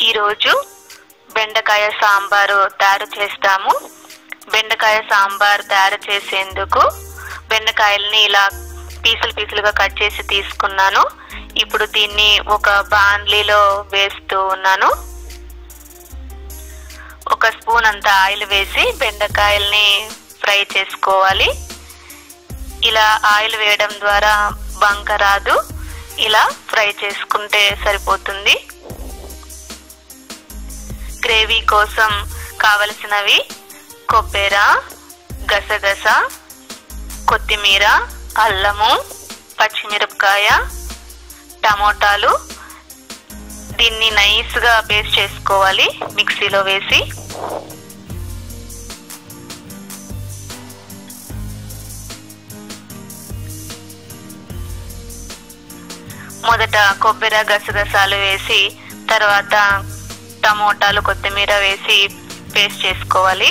ఈరోజు బెండకాయ సాంబారు తయారు చేస్తాము బెండకాయ సాంబార్ తయారు చేసేందుకు బెండకాయల్ని ఇలా పీసులు పీసులుగా కట్ చేసి తీసుకున్నాను ఇప్పుడు దీన్ని ఒక బాండ్లీలో వేస్తూ ఉన్నాను ఒక స్పూన్ అంత ఆయిల్ వేసి బెండకాయల్ని ఫ్రై చేసుకోవాలి ఇలా ఆయిల్ వేయడం ద్వారా బంక రాదు ఇలా ఫ్రై చేసుకుంటే సరిపోతుంది గ్రేవీ కోసం కావలసినవి కొబ్బెర గసగస కొత్తిమీర అల్లము పచ్చిమిరపకాయ టమోటాలు దీన్ని నైస్గా పేస్ట్ చేసుకోవాలి మిక్సీలో వేసి మొదట కొబ్బరి గసగసాలు వేసి తర్వాత టమోటాలు కొత్తిమీర వేసి పేస్ట్ చేసుకోవాలి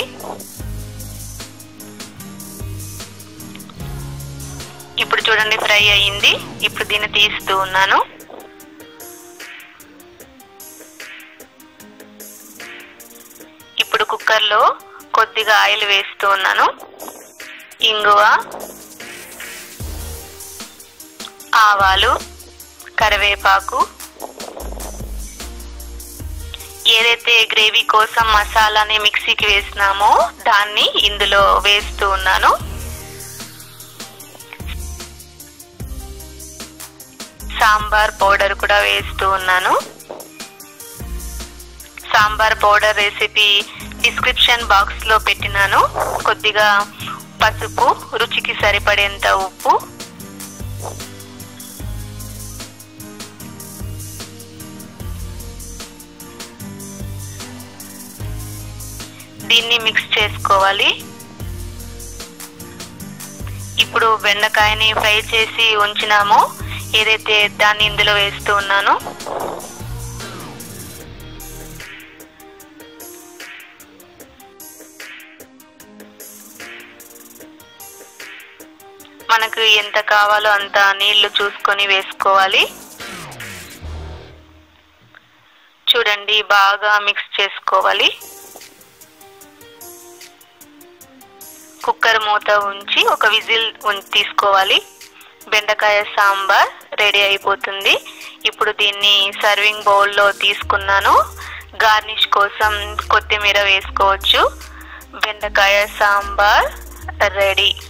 ఇప్పుడు చూడండి ఫ్రై అయ్యింది ఇప్పుడు దీన్ని తీస్తూ ఉన్నాను ఇప్పుడు కుక్కర్లో కొద్దిగా ఆయిల్ వేస్తూ ఉన్నాను ఇంగువ ఆవాలు కరివేపాకు ఏదైతే గ్రేవీ కోసం మసాలాని మిక్సీకి వేసినామో దాన్ని ఇందులో వేస్తూ ఉన్నాను సాంబార్ పౌడర్ కూడా వేస్తూ ఉన్నాను sambar powder recipe description box లో పెట్టినాను కొద్దిగా పసుపు రుచికి సరిపడేంత ఉప్పు దీన్ని మిక్స్ చేసుకోవాలి ఇప్పుడు బెండకాయని ఫ్రై చేసి ఉంచినామో ఏదైతే దాన్ని ఇందులో వేస్తూ ఉన్నాను మనకు ఎంత కావాలో అంత నీళ్లు చూసుకొని వేసుకోవాలి చూడండి బాగా మిక్స్ చేసుకోవాలి కుక్కర్ మూత ఉంచి ఒక విజిల్ తీసుకోవాలి బెండకాయ సాంబార్ రెడీ అయిపోతుంది ఇప్పుడు దీన్ని సర్వింగ్ బౌల్లో తీసుకున్నాను గార్నిష్ కోసం కొత్తిమీర వేసుకోవచ్చు బెండకాయ సాంబార్ రెడీ